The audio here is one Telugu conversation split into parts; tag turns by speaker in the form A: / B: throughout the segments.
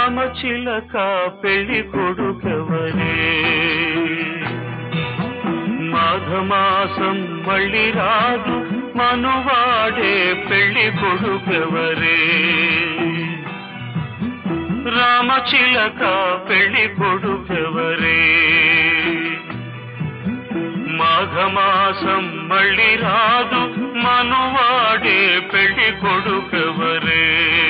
A: రామచిలక పెళ్లి కొడుకెవరే మాఘమాసం మళ్ళీ రాదు మనువాడే పెళ్లి కొడుకెవరే రామచిలక పెళ్లి కొడుకెవరే మాఘమాసం మళ్ళీ రాదు మనువాడే పెళ్లి కొడుకెవరే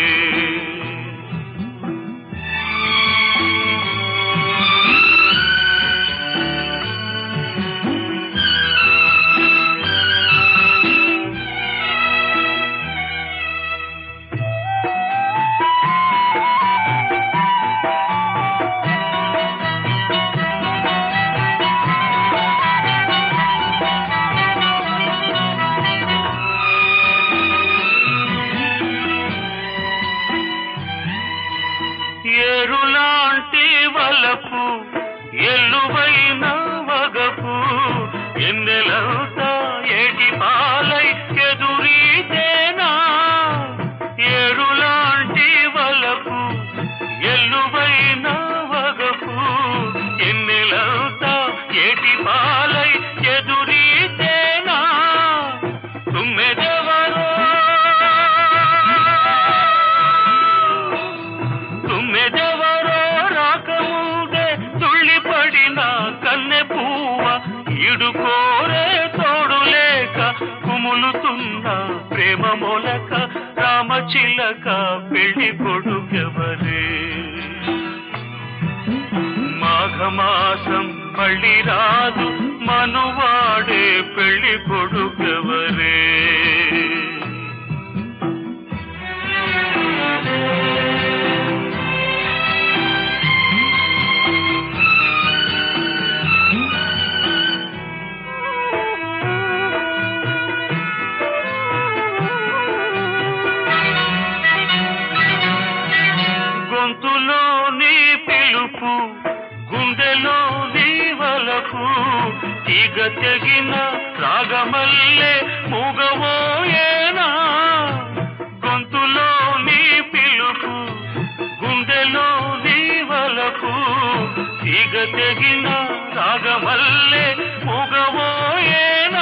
A: ఏరులాంటి వలపు ఎల్లువైన వగపు ఎన్నెలంతా ఏటి పాలై ఎదురీతేనా ఏరులాంటి వలపు ఎల్లువైన వగపు ఎన్నెలంతా ఏటి పాలై ఎదురీతేనా తుమ్మెదెవరో తుమ్మెదెవరో రాకముందే తుళ్ళిపడిన కన్నె పువ్వ ఈడుకోరే తోడు లేక కుములుతున్న ప్రేమ మొలక రామచిలక పెళ్లి కొడుకెవరే మాఘమాసం మళ్ళీ రాదు మనువాడే పెళ్లి కొడుకెవరే గొంతులో నీ పిలుపు గుండెలో నీ వలపు ఈగ తెగిన రాగమల్లే మూగవోయేనా గొంతులో నీ పిలుపు గుండెలో నీ వలపు ఈగ తెగిన రాగమల్లే మూగవోయేనా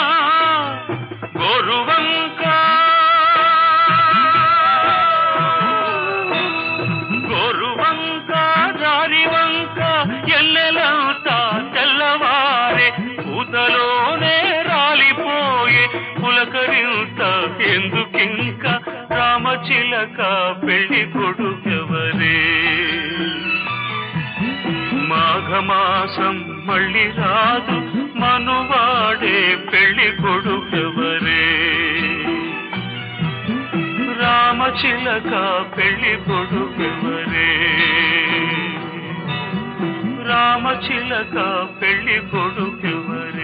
A: గోరువంక గోరువంక జారివంక ఎల్లెలంతా తెల్లవారే పూతలోనే రాలిపోయే పులకరింత ఎందుకింక రామచిలక పెళ్లి కొడుకెవరే మాఘమాసం మళ్ళీ రాదు మనువాడే పెళ్లి కొడుకెవరే రామచిలక పెళ్లి కొడుకెవరే రామచిలక పెళ్లి కొడుకెవరే